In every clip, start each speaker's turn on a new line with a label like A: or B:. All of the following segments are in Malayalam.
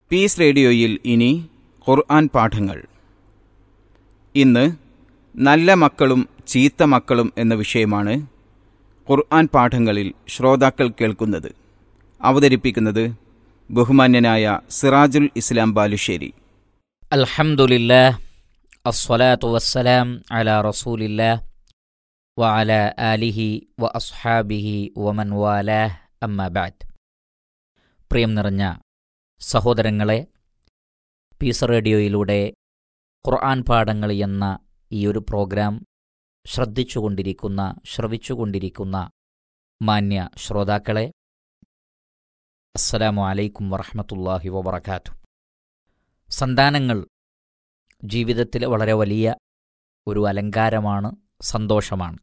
A: പീസ് റേഡിയോയിൽ ഇനി ഖുർആൻ പാഠങ്ങൾ ഇന്ന് നല്ല മക്കളും ചീത്ത മക്കളും എന്ന വിഷയമാണ് ഖുർആൻ പാഠങ്ങളിൽ ശ്രോതാക്കൾ കേൾക്കുന്നത് അവതരിപ്പിക്കുന്നത് ബഹുമാന്യനായ സിറാജുൽ ഇസ്ലാം ബാലുശ്ശേരി
B: الحمد لله الصلاة والسلام على رسول الله وعلى آله وأصحابه ومن والاه أما بعد പ്രിയം നിറഞ്ഞ സഹോദരങ്ങളെ പീസ് റേഡിയോയിലൂടെ ഖുർആൻ പാഠങ്ങൾ എന്ന ഈ ഒരു പ്രോഗ്രാം ശ്രദ്ധിച്ചുകൊണ്ടിരിക്കുന്ന ശ്രവിച്ചുകൊണ്ടിരിക്കുന്ന മാന്യ ശ്രോതാക്കളെ അസ്സലാമു അലൈക്കും വറഹ്മത്തുള്ളാഹി വബറകാതുഹു സന്താനങ്ങൾ ജീവിതത്തിൽ വളരെ വലിയ ഒരു അലങ്കാരമാണ് സന്തോഷമാണ്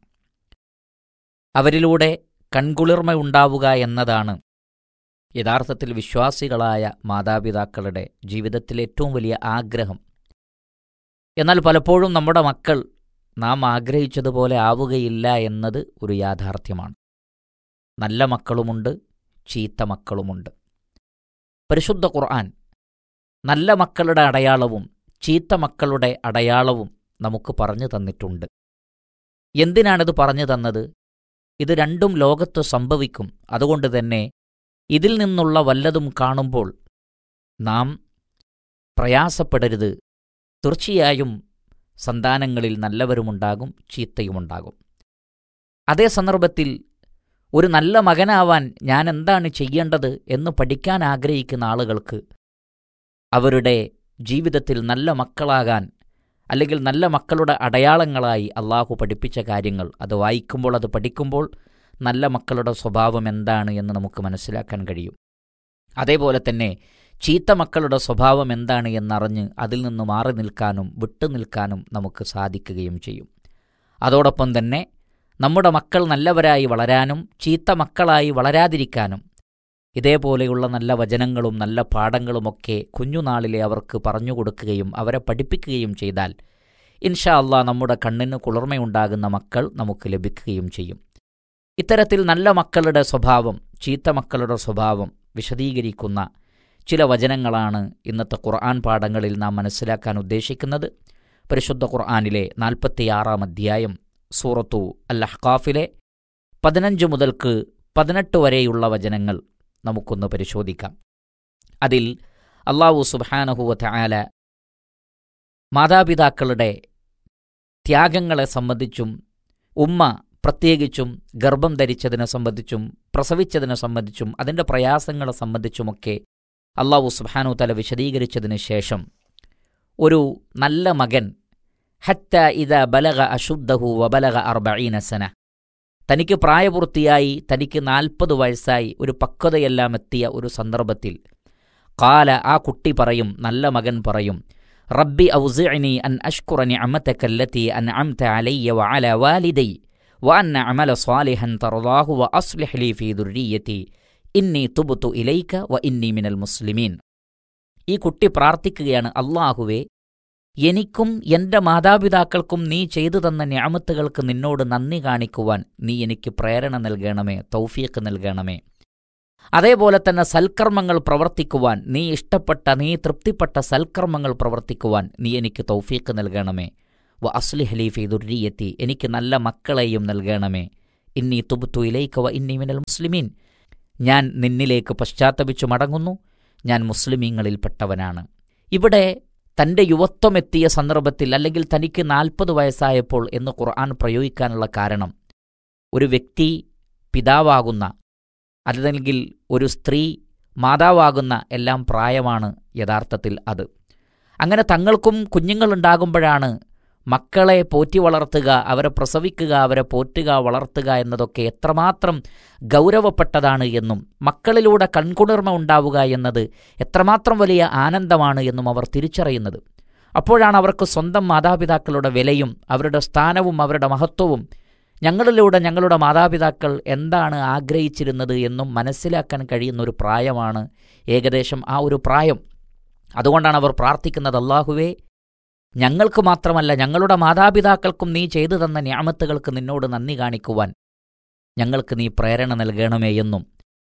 B: അവരിലൂടെ കൺകുളിർമയുണ്ടാവുക എന്നതാണ് യഥാർത്ഥത്തിൽ വിശ്വാസികളായ മാതാപിതാക്കളുടെ ജീവിതത്തിലെ ഏറ്റവും വലിയ ആഗ്രഹം എന്നാൽ പലപ്പോഴും നമ്മുടെ മക്കൾ നാം ആഗ്രഹിച്ചതുപോലെ ആവുകയില്ല എന്നത് ഒരു യാഥാർത്ഥ്യമാണ് നല്ല മക്കളുമുണ്ട് ചീത്ത മക്കളുമുണ്ട് പരിശുദ്ധ ഖുർആൻ നല്ല മക്കളുടെ അടയാളവും ചീത്ത മക്കളുടെ അടയാളവും നമുക്ക് പറഞ്ഞു തന്നിട്ടുണ്ട് എന്തിനാണിത് പറഞ്ഞു തന്നത് ഇത് രണ്ടും ലോകത്ത് സംഭവിക്കും അതുകൊണ്ട് തന്നെ ഇതിൽ നിന്നുള്ള വല്ലതും കാണുമ്പോൾ നാം പ്രയാസപ്പെടരുത് തീർച്ചയായും സന്താനങ്ങളിൽ നല്ലവരുമുണ്ടാകും ചീത്തയുമുണ്ടാകും അതേ സന്ദർഭത്തിൽ ഒരു നല്ല മകനാവാൻ ഞാൻ എന്താണ് ചെയ്യേണ്ടത് എന്ന് പഠിക്കാൻ ആഗ്രഹിക്കുന്ന ആളുകൾക്ക് അവരുടെ ജീവിതത്തിൽ നല്ല മക്കളാകാൻ അല്ലെങ്കിൽ നല്ല മക്കളുടെ അടയാളങ്ങളായി അള്ളാഹു പഠിപ്പിച്ച കാര്യങ്ങൾ അത് വായിക്കുമ്പോൾ അത് പഠിക്കുമ്പോൾ നല്ല മക്കളുടെ സ്വഭാവം എന്താണ് എന്ന് നമുക്ക് മനസ്സിലാക്കാൻ കഴിയും അതേപോലെ തന്നെ ചീത്ത മക്കളുടെ സ്വഭാവം എന്താണ് എന്നറിഞ്ഞ് അതിൽ നിന്ന് മാറി നിൽക്കാനും വിട്ടുനിൽക്കാനും നമുക്ക് സാധിക്കുകയും ചെയ്യും അതോടൊപ്പം തന്നെ നമ്മുടെ മക്കൾ നല്ലവരായി വളരാനും ചീത്ത മക്കളായി വളരാതിരിക്കാനും ഇതേപോലെയുള്ള നല്ല വചനങ്ങളും നല്ല പാഠങ്ങളുമൊക്കെ കുഞ്ഞുനാളിലെ അവർക്ക് പറഞ്ഞു കൊടുക്കുകയും അവരെ പഠിപ്പിക്കുകയും ചെയ്താൽ ഇൻഷാ അള്ളാ നമ്മുടെ കണ്ണിന് കുളിർമയുണ്ടാകുന്ന മക്കൾ നമുക്ക് ലഭിക്കുകയും ചെയ്യും ഇത്തരത്തിൽ നല്ല മക്കളുടെ സ്വഭാവം ചീത്ത മക്കളുടെ സ്വഭാവം വിശദീകരിക്കുന്ന ചില വചനങ്ങളാണ് ഇന്നത്തെ ഖുർആൻ പാഠങ്ങളിൽ നാം മനസ്സിലാക്കാൻ ഉദ്ദേശിക്കുന്നത് പരിശുദ്ധ ഖുർആനിലെ നാൽപ്പത്തിയാറാം അധ്യായം സൂറത്തു അൽ അഹ്കാഫിലെ പതിനഞ്ച് മുതൽക്ക് പതിനെട്ട് വരെയുള്ള വചനങ്ങൾ നമുക്കൊന്ന് പരിശോധിക്കാം അതിൽ അള്ളാഹു സുബാനഹുവ ആല മാതാപിതാക്കളുടെ ത്യാഗങ്ങളെ സംബന്ധിച്ചും ഉമ്മ പ്രത്യേകിച്ചും ഗർഭം ധരിച്ചതിനെ സംബന്ധിച്ചും പ്രസവിച്ചതിനെ സംബന്ധിച്ചും അതിൻ്റെ പ്രയാസങ്ങളെ സംബന്ധിച്ചുമൊക്കെ അള്ളാഹു സുബാനു തല വിശദീകരിച്ചതിന് ശേഷം ഒരു നല്ല മകൻ ഹത്ത ഇത ബലക അശുദ്ധഹു വബലക അർബീനസന തനിക്ക് പ്രായപൂർത്തിയായി തനിക്ക് നാൽപ്പത് വയസ്സായി ഒരു പക്വതയെല്ലാം എത്തിയ ഒരു സന്ദർഭത്തിൽ കാല ആ കുട്ടി പറയും നല്ല മകൻ പറയും റബ്ബി ഔസിഅനി അൻ അഷ്കുറനി അമത്തക്കല്ലത്തി അൻ അംത അലയ്യ വഅല വാലിദൈ وأن أعمل صالحا ترضاه وأصلح لي في ذريتي ഇന്നി തുബുത്തു ഇലൈക്ക വ ഇന്നി മിനൽ മുസ്ലിമീൻ ഈ കുട്ടി പ്രാർത്ഥിക്കുകയാണ് അള്ളാഹുവേ എനിക്കും എൻ്റെ മാതാപിതാക്കൾക്കും നീ ചെയ്തു തന്ന ഞാമത്തുകൾക്ക് നിന്നോട് നന്ദി കാണിക്കുവാൻ നീ എനിക്ക് പ്രേരണ നൽകണമേ തൗഫീഖ് നൽകണമേ അതേപോലെ തന്നെ സൽക്കർമ്മങ്ങൾ പ്രവർത്തിക്കുവാൻ നീ ഇഷ്ടപ്പെട്ട നീ തൃപ്തിപ്പെട്ട സൽക്കർമ്മങ്ങൾ പ്രവർത്തിക്കുവാൻ നീ എനിക്ക് തൗഫീഖ് നൽകണമേ വ അസ്ലി ഹലീഫി ദുർരിയെത്തി എനിക്ക് നല്ല മക്കളെയും നൽകണമേ ഇന്നി തുബുത്തു ഇലൈക്ക വ ഇന്നി മിനൽ മുസ്ലിമീൻ ഞാൻ നിന്നിലേക്ക് പശ്ചാത്തപിച്ചു മടങ്ങുന്നു ഞാൻ മുസ്ലിമീങ്ങളിൽപ്പെട്ടവനാണ് ഇവിടെ തൻ്റെ യുവത്വമെത്തിയ സന്ദർഭത്തിൽ അല്ലെങ്കിൽ തനിക്ക് നാൽപ്പത് വയസ്സായപ്പോൾ എന്ന് ഖുർആൻ പ്രയോഗിക്കാനുള്ള കാരണം ഒരു വ്യക്തി പിതാവാകുന്ന അല്ലെങ്കിൽ ഒരു സ്ത്രീ മാതാവാകുന്ന എല്ലാം പ്രായമാണ് യഥാർത്ഥത്തിൽ അത് അങ്ങനെ തങ്ങൾക്കും കുഞ്ഞുങ്ങളുണ്ടാകുമ്പോഴാണ് മക്കളെ പോറ്റി വളർത്തുക അവരെ പ്രസവിക്കുക അവരെ പോറ്റുക വളർത്തുക എന്നതൊക്കെ എത്രമാത്രം ഗൗരവപ്പെട്ടതാണ് എന്നും മക്കളിലൂടെ കൺകുളിർമ ഉണ്ടാവുക എന്നത് എത്രമാത്രം വലിയ ആനന്ദമാണ് എന്നും അവർ തിരിച്ചറിയുന്നത് അപ്പോഴാണ് അവർക്ക് സ്വന്തം മാതാപിതാക്കളുടെ വിലയും അവരുടെ സ്ഥാനവും അവരുടെ മഹത്വവും ഞങ്ങളിലൂടെ ഞങ്ങളുടെ മാതാപിതാക്കൾ എന്താണ് ആഗ്രഹിച്ചിരുന്നത് എന്നും മനസ്സിലാക്കാൻ കഴിയുന്ന ഒരു പ്രായമാണ് ഏകദേശം ആ ഒരു പ്രായം അതുകൊണ്ടാണ് അവർ പ്രാർത്ഥിക്കുന്നത് അള്ളാഹുവേ ഞങ്ങൾക്ക് മാത്രമല്ല ഞങ്ങളുടെ മാതാപിതാക്കൾക്കും നീ ചെയ്തു തന്ന ഞാമത്തുകൾക്ക് നിന്നോട് നന്ദി കാണിക്കുവാൻ ഞങ്ങൾക്ക് നീ പ്രേരണ നൽകണമേ എന്നും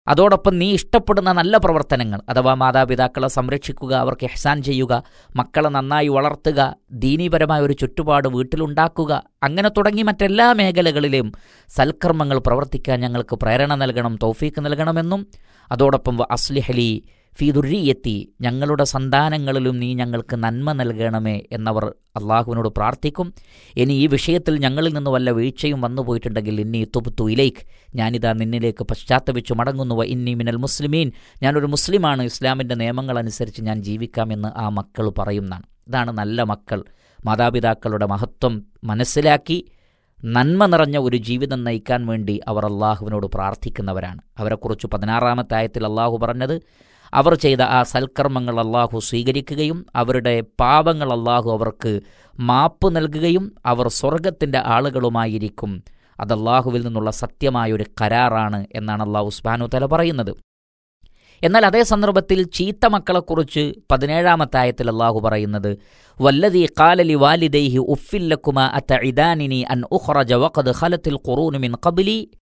B: അതോടൊപ്പം നീ ഇഷ്ടപ്പെടുന്ന നല്ല പ്രവർത്തനങ്ങൾ അഥവാ മാതാപിതാക്കളെ സംരക്ഷിക്കുക അവർക്ക് എഹ്സാൻ ചെയ്യുക മക്കളെ നന്നായി വളർത്തുക ദീനീപരമായ ഒരു ചുറ്റുപാട് വീട്ടിലുണ്ടാക്കുക അങ്ങനെ തുടങ്ങി മറ്റെല്ലാ മേഖലകളിലും സൽക്കർമ്മങ്ങൾ പ്രവർത്തിക്കാൻ ഞങ്ങൾക്ക് പ്രേരണ നൽകണം തൗഫീക്ക് നൽകണമെന്നും അതോടൊപ്പം അസ്ലിഹലി ഫീദുരീയെത്തി ഞങ്ങളുടെ സന്താനങ്ങളിലും നീ ഞങ്ങൾക്ക് നന്മ നൽകണമേ എന്നവർ അള്ളാഹുവിനോട് പ്രാർത്ഥിക്കും ഇനി ഈ വിഷയത്തിൽ ഞങ്ങളിൽ നിന്ന് വല്ല വീഴ്ചയും വന്നു പോയിട്ടുണ്ടെങ്കിൽ ഇന്നി തുബുത്തു ഇലൈക്ക് ഞാനിതാ നിന്നിലേക്ക് പശ്ചാത്തപിച്ചു മടങ്ങുന്നുവ ഇന്നി മിനൽ മുസ്ലിമീൻ ഞാനൊരു മുസ്ലിമാണ് ഇസ്ലാമിൻ്റെ നിയമങ്ങൾ അനുസരിച്ച് ഞാൻ ജീവിക്കാമെന്ന് ആ മക്കൾ പറയുന്നതാണ് ഇതാണ് നല്ല മക്കൾ മാതാപിതാക്കളുടെ മഹത്വം മനസ്സിലാക്കി നന്മ നിറഞ്ഞ ഒരു ജീവിതം നയിക്കാൻ വേണ്ടി അവർ അള്ളാഹുവിനോട് പ്രാർത്ഥിക്കുന്നവരാണ് അവരെക്കുറിച്ച് പതിനാറാമത്തെ ആയത്തിൽ അള്ളാഹു പറഞ്ഞത് അവർ ചെയ്ത ആ സൽക്കർമ്മങ്ങൾ അള്ളാഹു സ്വീകരിക്കുകയും അവരുടെ പാപങ്ങൾ അള്ളാഹു അവർക്ക് മാപ്പ് നൽകുകയും അവർ സ്വർഗത്തിൻ്റെ ആളുകളുമായിരിക്കും അത് അള്ളാഹുവിൽ നിന്നുള്ള സത്യമായൊരു കരാറാണ് എന്നാണ് അള്ളാഹു ഉസ്മാനു തല പറയുന്നത് എന്നാൽ അതേ സന്ദർഭത്തിൽ ചീത്ത മക്കളെക്കുറിച്ച് പതിനേഴാമത്തെ ആയത്തിൽ അള്ളാഹു പറയുന്നത് വല്ലതി കാലലി വാലിദൈഹി ഉഫില്ലക്കുമ അത്ത ഇദാനിനി അൻ ഉഖ്റജ വഖദ് ഖലത്തിൽ ഖുറൂനു മിൻ ഖബ്ലി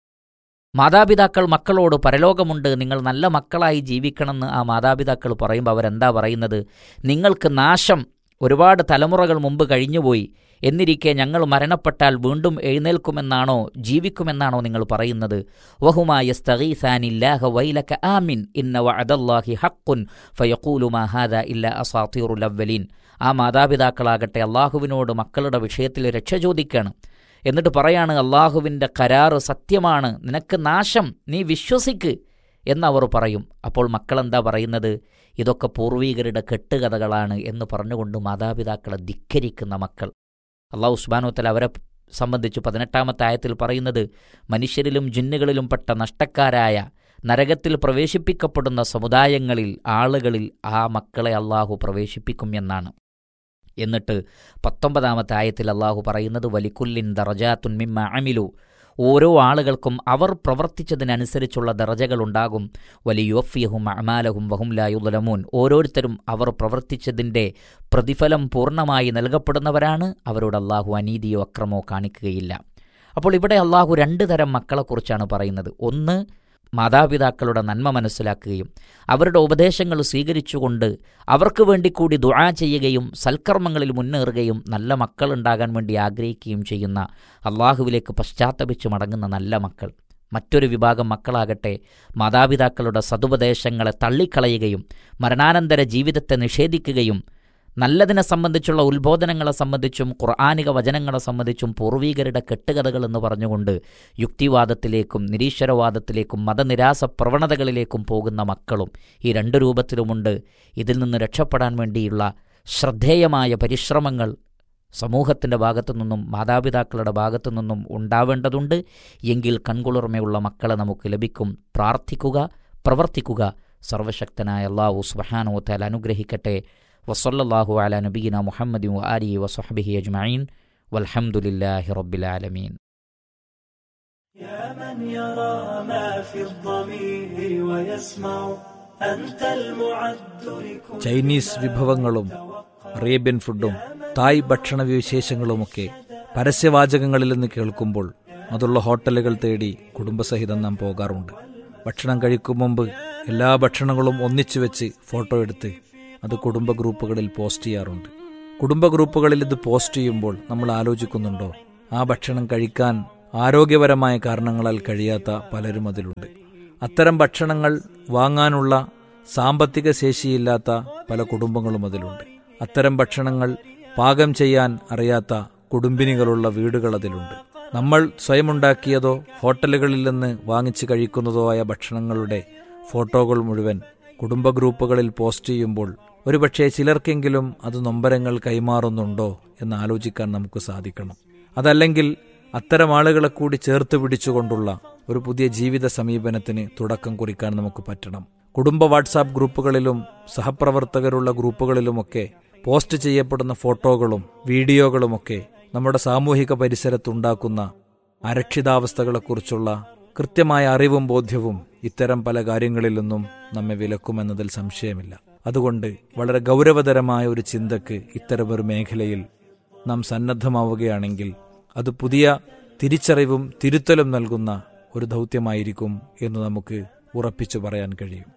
B: മാതാപിതാക്കൾ മക്കളോട് പരലോകമുണ്ട് നിങ്ങൾ നല്ല മക്കളായി ജീവിക്കണമെന്ന് ആ മാതാപിതാക്കൾ പറയുമ്പോൾ അവരെന്താ പറയുന്നത് നിങ്ങൾക്ക് നാശം ഒരുപാട് തലമുറകൾ മുമ്പ് കഴിഞ്ഞുപോയി എന്നിരിക്കെ ഞങ്ങൾ മരണപ്പെട്ടാൽ വീണ്ടും എഴുന്നേൽക്കുമെന്നാണോ ജീവിക്കുമെന്നാണോ നിങ്ങൾ പറയുന്നത് വഹുമായസ്തഗീസാനില്ലാഹ വൈലക ആമിൻ ഇന്ന വഅദല്ലാഹി ഹഖുൻ ഫയഖൂലു മാ ഹാദാ ഇല്ല അസാത്തിറുൽ അവ്വലീൻ ആ മാതാപിതാക്കളാകട്ടെ അള്ളാഹുവിനോട് മക്കളുടെ വിഷയത്തിൽ രക്ഷ ചോദിക്കുകയാണ് എന്നിട്ട് പറയാണ് അള്ളാഹുവിൻ്റെ കരാറ് സത്യമാണ് നിനക്ക് നാശം നീ വിശ്വസിക്ക് എന്നവർ പറയും അപ്പോൾ മക്കളെന്താ പറയുന്നത് ഇതൊക്കെ പൂർവീകരുടെ കെട്ടുകഥകളാണ് എന്ന് പറഞ്ഞുകൊണ്ട് മാതാപിതാക്കളെ ധിക്കരിക്കുന്ന മക്കൾ അള്ളാഹു ഉസ്മാനോത്തൽ അവരെ സംബന്ധിച്ച് പതിനെട്ടാമത്തെ ആയത്തിൽ പറയുന്നത് മനുഷ്യരിലും ജിന്നുകളിലും പെട്ട നഷ്ടക്കാരായ നരകത്തിൽ പ്രവേശിപ്പിക്കപ്പെടുന്ന സമുദായങ്ങളിൽ ആളുകളിൽ ആ മക്കളെ അള്ളാഹു പ്രവേശിപ്പിക്കും എന്നാണ് എന്നിട്ട് പത്തൊമ്പതാമത്തെ ആയത്തിൽ അള്ളാഹു പറയുന്നത് വലിക്കുല്ലിൻ ദറജാത്തുൻ മിമ്മ അമിലു ഓരോ ആളുകൾക്കും അവർ പ്രവർത്തിച്ചതിനനുസരിച്ചുള്ള ദറജകളുണ്ടാകും വലിയുഫിയഹും അമാലഹും വഹും ലായുലമൂൻ ഓരോരുത്തരും അവർ പ്രവർത്തിച്ചതിൻ്റെ പ്രതിഫലം പൂർണ്ണമായി നൽകപ്പെടുന്നവരാണ് അവരോട് അള്ളാഹു അനീതിയോ അക്രമോ കാണിക്കുകയില്ല അപ്പോൾ ഇവിടെ അള്ളാഹു രണ്ട് തരം മക്കളെക്കുറിച്ചാണ് പറയുന്നത് ഒന്ന് മാതാപിതാക്കളുടെ നന്മ മനസ്സിലാക്കുകയും അവരുടെ ഉപദേശങ്ങൾ സ്വീകരിച്ചുകൊണ്ട് അവർക്ക് വേണ്ടി കൂടി ദുആ ചെയ്യുകയും സൽക്കർമ്മങ്ങളിൽ മുന്നേറുകയും നല്ല മക്കളുണ്ടാകാൻ വേണ്ടി ആഗ്രഹിക്കുകയും ചെയ്യുന്ന അള്ളാഹുവിലേക്ക് പശ്ചാത്തപിച്ച് മടങ്ങുന്ന നല്ല മക്കൾ മറ്റൊരു വിഭാഗം മക്കളാകട്ടെ മാതാപിതാക്കളുടെ സതുപദേശങ്ങളെ തള്ളിക്കളയുകയും മരണാനന്തര ജീവിതത്തെ നിഷേധിക്കുകയും നല്ലതിനെ സംബന്ധിച്ചുള്ള ഉത്ബോധനങ്ങളെ സംബന്ധിച്ചും ഖുർആാനിക വചനങ്ങളെ സംബന്ധിച്ചും പൂർവീകരുടെ കെട്ടുകഥകൾ എന്ന് പറഞ്ഞുകൊണ്ട് യുക്തിവാദത്തിലേക്കും നിരീശ്വരവാദത്തിലേക്കും മതനിരാസ പ്രവണതകളിലേക്കും പോകുന്ന മക്കളും ഈ രണ്ട് രൂപത്തിലുമുണ്ട് ഇതിൽ നിന്ന് രക്ഷപ്പെടാൻ വേണ്ടിയുള്ള ശ്രദ്ധേയമായ പരിശ്രമങ്ങൾ സമൂഹത്തിൻ്റെ ഭാഗത്തു നിന്നും മാതാപിതാക്കളുടെ ഭാഗത്തു നിന്നും ഉണ്ടാവേണ്ടതുണ്ട് എങ്കിൽ കൺകുളിർമയുള്ള മക്കളെ നമുക്ക് ലഭിക്കും പ്രാർത്ഥിക്കുക പ്രവർത്തിക്കുക സർവശക്തനായ അള്ളാഹു സുബഹാനോത്താൽ അനുഗ്രഹിക്കട്ടെ വസല്ലാഹു അല നബീന മുഹമ്മദി ആലി വസഹബിഹി അജ്മീൻ വൽഹമുല്ലാഹി റബ്ബിലാലമീൻ
C: يا من يرى ما في الضمير ويسمع أنت المعد لكل
D: ചൈനീസ് വിഭവങ്ങളും അറേബ്യൻ ഫുഡും തായ് ഭക്ഷണ വിശേഷങ്ങളുമൊക്കെ പരസ്യവാചകങ്ങളിൽ നിന്ന് കേൾക്കുമ്പോൾ അതുള്ള ഹോട്ടലുകൾ തേടി കുടുംബസഹിതം നാം പോകാറുണ്ട് ഭക്ഷണം കഴിക്കും മുമ്പ് എല്ലാ ഭക്ഷണങ്ങളും ഒന്നിച്ചു വെച്ച് ഫോട്ടോ എടുത്ത് അത് കുടുംബ ഗ്രൂപ്പുകളിൽ പോസ്റ്റ് ചെയ്യാറുണ്ട് കുടുംബ ഗ്രൂപ്പുകളിൽ ഇത് പോസ്റ്റ് ചെയ്യുമ്പോൾ നമ്മൾ ആലോചിക്കുന്നുണ്ടോ ആ ഭക്ഷണം കഴിക്കാൻ ആരോഗ്യപരമായ കാരണങ്ങളാൽ കഴിയാത്ത പലരും അതിലുണ്ട് അത്തരം ഭക്ഷണങ്ങൾ വാങ്ങാനുള്ള സാമ്പത്തിക ശേഷിയില്ലാത്ത പല കുടുംബങ്ങളും അതിലുണ്ട് അത്തരം ഭക്ഷണങ്ങൾ പാകം ചെയ്യാൻ അറിയാത്ത കുടുംബിനികളുള്ള വീടുകൾ അതിലുണ്ട് നമ്മൾ സ്വയമുണ്ടാക്കിയതോ ഹോട്ടലുകളിൽ നിന്ന് വാങ്ങിച്ച് കഴിക്കുന്നതോ ആയ ഭക്ഷണങ്ങളുടെ ഫോട്ടോകൾ മുഴുവൻ കുടുംബ ഗ്രൂപ്പുകളിൽ പോസ്റ്റ് ചെയ്യുമ്പോൾ ഒരുപക്ഷെ ചിലർക്കെങ്കിലും അത് നൊമ്പരങ്ങൾ കൈമാറുന്നുണ്ടോ എന്ന് ആലോചിക്കാൻ നമുക്ക് സാധിക്കണം അതല്ലെങ്കിൽ അത്തരം ആളുകളെ കൂടി ചേർത്ത് പിടിച്ചുകൊണ്ടുള്ള ഒരു പുതിയ ജീവിത സമീപനത്തിന് തുടക്കം കുറിക്കാൻ നമുക്ക് പറ്റണം കുടുംബ വാട്സാപ്പ് ഗ്രൂപ്പുകളിലും സഹപ്രവർത്തകരുള്ള ഗ്രൂപ്പുകളിലുമൊക്കെ പോസ്റ്റ് ചെയ്യപ്പെടുന്ന ഫോട്ടോകളും വീഡിയോകളുമൊക്കെ നമ്മുടെ സാമൂഹിക പരിസരത്തുണ്ടാക്കുന്ന അരക്ഷിതാവസ്ഥകളെക്കുറിച്ചുള്ള കൃത്യമായ അറിവും ബോധ്യവും ഇത്തരം പല കാര്യങ്ങളിൽ നിന്നും നമ്മെ വിലക്കുമെന്നതിൽ സംശയമില്ല അതുകൊണ്ട് വളരെ ഗൗരവതരമായ ഒരു ചിന്തക്ക് ഇത്തരമൊരു മേഖലയിൽ നാം സന്നദ്ധമാവുകയാണെങ്കിൽ അത് പുതിയ തിരിച്ചറിവും തിരുത്തലും നൽകുന്ന ഒരു ദൗത്യമായിരിക്കും എന്ന് നമുക്ക് ഉറപ്പിച്ചു പറയാൻ കഴിയും